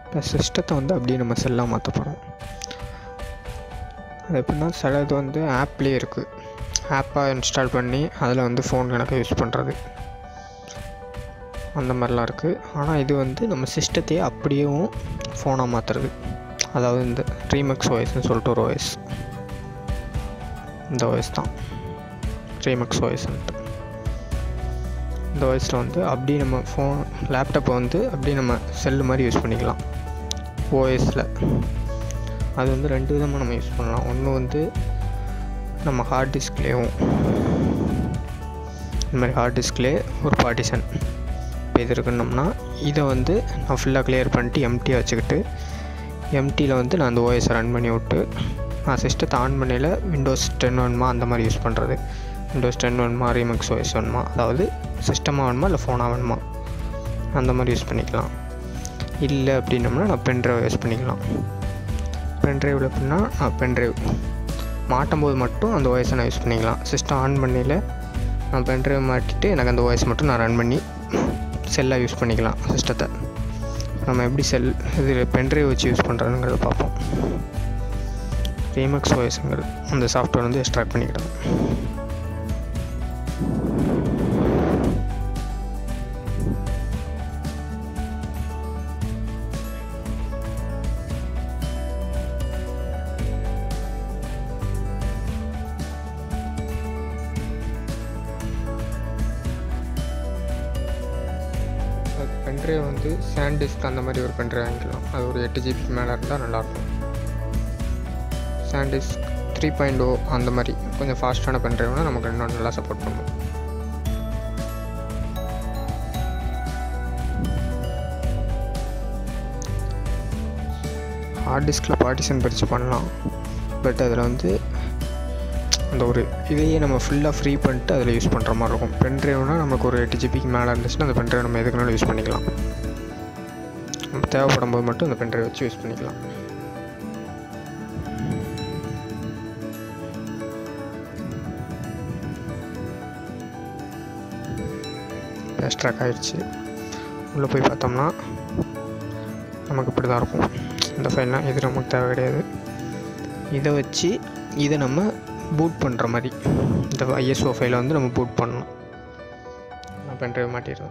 இப்போ சிஸ்டத்தை வந்து அப்படியே நம்ம செல்லாக மாற்ற போகிறோம் அது எப்படின்னா சில இது வந்து ஆப்லேயே இருக்குது ஆப்பாக இன்ஸ்டால் பண்ணி அதில் வந்து ஃபோன் கணக்கு யூஸ் பண்ணுறது அந்த மாதிரிலாம் இருக்குது ஆனால் இது வந்து நம்ம சிஸ்டத்தையே அப்படியேவும் ஃபோனாக மாற்றுறது அதாவது இந்த ரீமக்ஸ் ஓஎஸ்னு சொல்லிட்டு ஒரு ஓஎஸ் இந்த ஓஎஸ் தான் ரீமக்ஸ் ஓஎஸ்ன்ட்டு இந்த ஓஎஸில் வந்து அப்படியே நம்ம ஃபோன் லேப்டாப்பை வந்து அப்படியே நம்ம செல்லு மாதிரி யூஸ் பண்ணிக்கலாம் ஓஎஸில் அது வந்து ரெண்டு விதமாக நம்ம யூஸ் பண்ணலாம் ஒன்று வந்து நம்ம ஹார்ட் டிஸ்க்லேயும் இந்த மாதிரி ஹார்ட் டிஸ்க்லே ஒரு பார்ட்டிஷன் இப்போ இது இருக்குன்னோம்னா இதை வந்து நான் ஃபுல்லாக கிளியர் பண்ணிட்டு எம்டியாக வச்சுக்கிட்டு எம்டியில் வந்து நான் அந்த ஓஎஸை ரன் பண்ணி விட்டு நான் சிஸ்டத்தை ஆன் பண்ணையில் விண்டோஸ் டென் வேணுமா அந்த மாதிரி யூஸ் பண்ணுறது விண்டோஸ் டென் வேணுமா ரீமக்ஸ் ஓஎஸ் வேணுமா அதாவது சிஸ்டமாக வேணுமா இல்லை ஃபோனாக வேணுமா அந்த மாதிரி யூஸ் பண்ணிக்கலாம் இல்லை அப்படின்னம்னா நான் பென்ட்ரைவ் யூஸ் பண்ணிக்கலாம் பென்ட்ரைவில் எப்படின்னா நான் பென்ட்ரைவ் மாட்டும் போது மட்டும் அந்த ஓஎஸை நான் யூஸ் பண்ணிக்கலாம் சிஸ்டம் ஆன் பண்ணையில் நான் பென்ட்ரைவ் மாட்டிட்டு எனக்கு அந்த ஓஎஸ் மட்டும் நான் ரன் பண்ணி செல்லாக யூஸ் பண்ணிக்கலாம் சிஸ்டத்தை நம்ம எப்படி செல் இது பென்ட்ரைவ் வச்சு யூஸ் பண்ணுறதுங்கிறத பார்ப்போம் ரீமக்ஸ் ஓஎஸ்ங்கிறது அந்த சாஃப்ட்வேர் வந்து எக்ஸ்ட்ராக்ட் பண்ணிக்கிட்டோம் பென்ட்ரைவ் வந்து சாண்டிஸ்க் அந்த மாதிரி ஒரு பென்ட்ரைவ் வாங்கிக்கலாம் அது ஒரு எட்டு ஜிபி மேலே இருந்தால் நல்லாயிருக்கும் சாண்டிஸ்க் த்ரீ பாயிண்ட் ஓ அந்த மாதிரி கொஞ்சம் ஃபாஸ்ட்டான பென்ட்ரைவ்னா நமக்கு இன்னும் நல்லா சப்போர்ட் பண்ணும் ஹார்ட் டிஸ்கில் பார்ட்டிஷன் பிரித்து பண்ணலாம் பட் அதில் வந்து அந்த ஒரு இதையே நம்ம ஃபுல்லாக ஃப்ரீ பண்ணிட்டு அதில் யூஸ் பண்ணுற மாதிரி இருக்கும் பென்ட்ரைவ்னால் நமக்கு ஒரு எட்டு ஜிபிக்கு மேலே இருந்துச்சுன்னா அந்த பென்ட்ரைவ் நம்ம எதுக்குனாலும் யூஸ் பண்ணிக்கலாம் நம்ம தேவைப்படும் போது மட்டும் அந்த பென்ட்ரைவ் வச்சு யூஸ் பண்ணிக்கலாம் எக்ஸ்ட்ராக் ஆகிடுச்சு உள்ளே போய் பார்த்தோம்னா நமக்கு இப்படி தான் இருக்கும் இந்த ஃபைல்லாம் இது நமக்கு தேவை கிடையாது இதை வச்சு இதை நம்ம பூட் பண்ணுற மாதிரி இந்த ஐஎஸ்ஓ ஃபைலை வந்து நம்ம பூட் பண்ணணும் நான் பென்ட்ரைவ் மாட்டிடுறேன்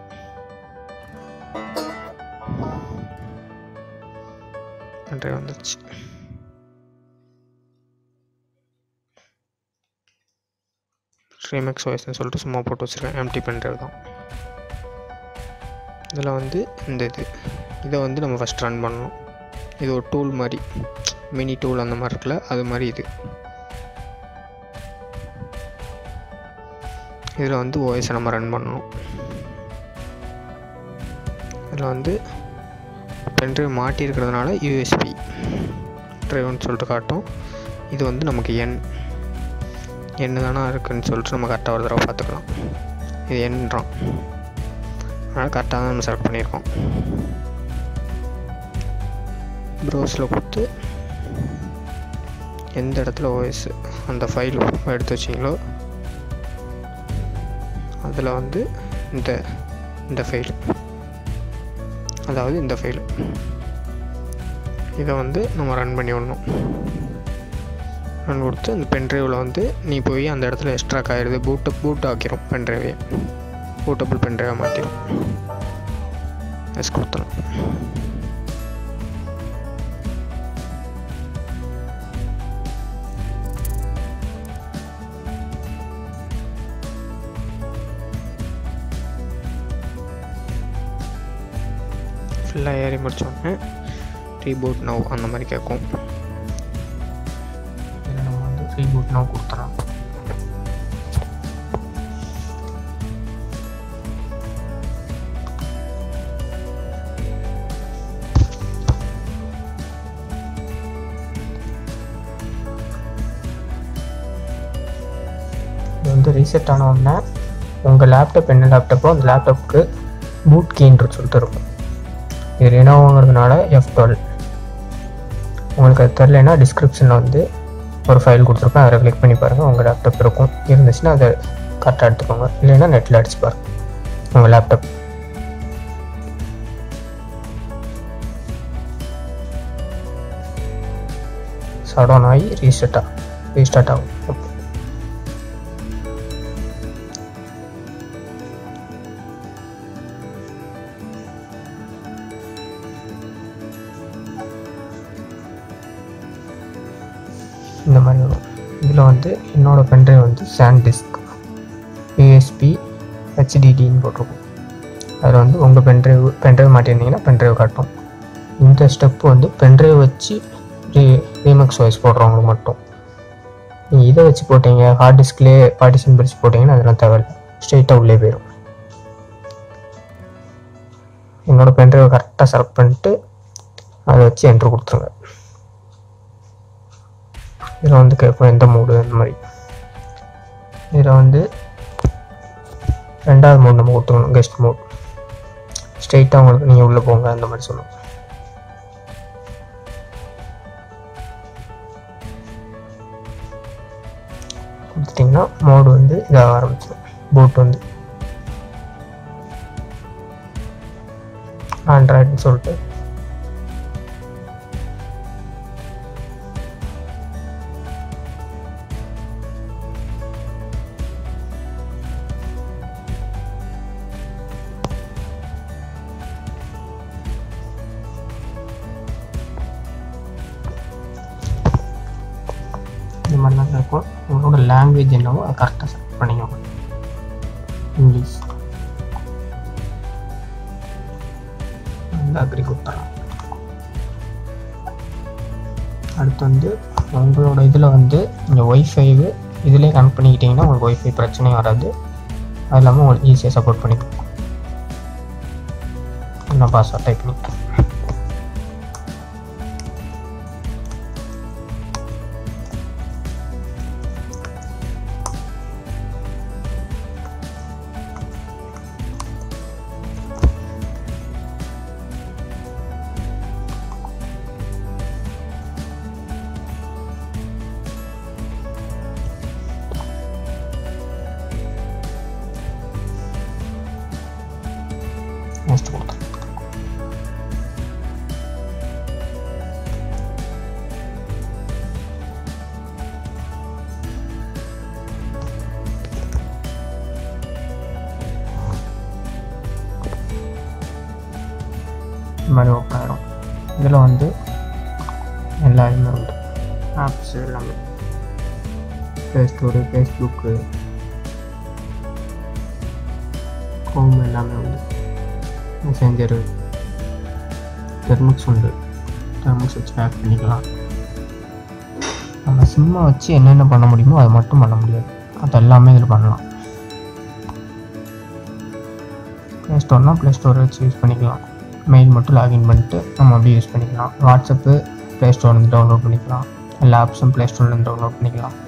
பென்ட்ரைவ் வந்துருச்சு ஸ்ரீமெக்ஸ் ஓஎஸ்னு சொல்லிட்டு சும்மா போட்டு வச்சுருக்கேன் எம்டி பென்ட்ரைவ் தான் இதில் வந்து இந்த இது இதை வந்து நம்ம ஃபஸ்ட் ரன் பண்ணணும் இது ஒரு டூல் மாதிரி மினி டூல் அந்த மாதிரி இருக்குல்ல அது மாதிரி இது இதில் வந்து ஓஎஸை நம்ம ரன் பண்ணணும் இதில் வந்து பென்ட்ரைவ் மாட்டியிருக்கிறதுனால யூஎஸ்பி ட்ரைவ்னு சொல்லிட்டு காட்டும் இது வந்து நமக்கு எண் எண்ணு தானே இருக்குதுன்னு சொல்லிட்டு நம்ம கரெக்டாக ஒரு தடவை பார்த்துக்கலாம் இது எண்ணுறான் அதனால் கரெக்டாக தான் நம்ம செலக்ட் பண்ணியிருக்கோம் ப்ரௌஸில் கொடுத்து எந்த இடத்துல ஓஎஸ் அந்த ஃபைல் எடுத்து வச்சிங்களோ அதில் வந்து இந்த இந்த ஃபைல் அதாவது இந்த ஃபைல் இதை வந்து நம்ம ரன் பண்ணி விடணும் ரன் கொடுத்து அந்த பென்ட்ரைவில் வந்து நீ போய் அந்த இடத்துல எக்ஸ்ட்ராக் ஆகிடுது பூட்டை பூட் ஆக்கிரும் பென்ட்ரைவே பூட்டபிள் பென்ட்ரைவை மாற்றிடும் எஸ் கொடுத்துரும் ஃபுல்லாக ஏறி முடித்தோடனே ரீபூட் நவ் அந்த மாதிரி கேட்கும் இதில் நம்ம வந்து ரீபூட் நவ் கொடுத்துறோம் இது வந்து ரீசெட் ஆன உடனே உங்கள் லேப்டாப் என்ன லேப்டாப்போ அந்த லேப்டாப்புக்கு பூட் கீன்ற சொல்லிட்டு இருக்கும் இது ரெனோவாங்கிறதுனால எஃப் டுவெல் உங்களுக்கு அது தெரிலனா டிஸ்கிரிப்ஷனில் வந்து ஒரு ஃபைல் கொடுத்துருப்பேன் அதில் கிளிக் பண்ணி பாருங்கள் உங்கள் லேப்டாப் இருக்கும் இருந்துச்சுன்னா அதை கரெக்டாக எடுத்துக்கோங்க இல்லைன்னா நெட்டில் அடிச்சு பாருங்கள் உங்கள் லேப்டாப் ஷட் டவுன் ஆகி ரீஸ்டார்ட் ஆகும் ரீஸ்டார்ட் ஆகும் இந்த மாதிரி வரும் இதில் வந்து என்னோடய பென்ட்ரைவ் வந்து சாண்ட் டிஸ்க் யூஎஸ்பி ஹெச்டிடின்னு போட்டிருக்கும் அதில் வந்து உங்கள் பென்ட்ரைவ் பென்ட்ரைவ் மாட்டியிருந்தீங்கன்னா பென்ட்ரைவ் காட்டும் இந்த ஸ்டெப் வந்து பென்ட்ரைவ் வச்சு ரீ ரீமக்ஸ் வாய்ஸ் போடுறவங்களுக்கு மட்டும் நீங்கள் இதை வச்சு போட்டீங்க ஹார்ட் டிஸ்க்லேயே பார்ட்டிஷன் பிரித்து போட்டிங்கன்னா அதெல்லாம் தேவையில்லை ஸ்ட்ரெயிட்டாக உள்ளே போயிடும் என்னோடய பென்ட்ரைவை கரெக்டாக செலக்ட் பண்ணிட்டு அதை வச்சு என்ட்ரு கொடுத்துருங்க இதில் வந்து கேட்போம் எந்த மூடு அந்த மாதிரி இதில் வந்து ரெண்டாவது மோட் நம்ம கொடுத்துக்கணும் கெஸ்ட் மோட் ஸ்ட்ரெயிட்டாக உங்களுக்கு நீங்கள் உள்ளே போங்க அந்த மாதிரி சொல்லணும் கொடுத்துட்டிங்கன்னா மோடு வந்து இதாக ஆரம்பிச்சிடும் போட் வந்து ஆண்ட்ராய்டுன்னு சொல்லிட்டு இந்த மாதிரிலாம் இருக்கும் உங்களோட லாங்குவேஜ் என்னவோ அதை கரெக்டாக செலக்ட் பண்ணிக்கோங்க இங்கிலீஷ் வந்து அக்ரி கொடுத்துடலாம் அடுத்து வந்து உங்களோட இதில் வந்து நீங்கள் ஒய்ஃபைவு இதிலே கனெக்ட் பண்ணிக்கிட்டிங்கன்னா உங்களுக்கு ஒய்ஃபை பிரச்சனையும் வராது அது இல்லாமல் உங்களுக்கு ஈஸியாக சப்போர்ட் பண்ணிக்கும் நான் பாஸ்வேர்ட் டைப் பண்ணிக்கிறேன் நெக்ஸ்ட் கொடுத்தேன் இந்த மாதிரி ஓப்பன் ஆயிரும் இதில் வந்து எல்லா இதுவுமே உண்டு ஆப்ஸ் எல்லாமே ப்ளே ஸ்டோரு ஃபேஸ்புக்கு ஹோம் எல்லாமே உண்டு மெசேஞ்சரு தெர்மிக்ஸ் உண்டு தெர்மிக்ஸ் வச்சு ஹேக் பண்ணிக்கலாம் நம்ம சிம்மை வச்சு என்னென்ன பண்ண முடியுமோ அதை மட்டும் பண்ண முடியாது அது எல்லாமே இதில் பண்ணலாம் ப்ளே ஸ்டோர்னா ப்ளே ஸ்டோரை வச்சு யூஸ் பண்ணிக்கலாம் மெயில் மட்டும் லாகின் பண்ணிட்டு நம்ம அப்படியே யூஸ் பண்ணிக்கலாம் வாட்ஸ்அப்பு ப்ளே ஸ்டோர்லேருந்து டவுன்லோட் பண்ணிக்கலாம் எல்லா ஆப்ஸும் ப்ளே ஸ்டோர்லேருந்து டவுன்லோட் பண்ணிக்கலாம்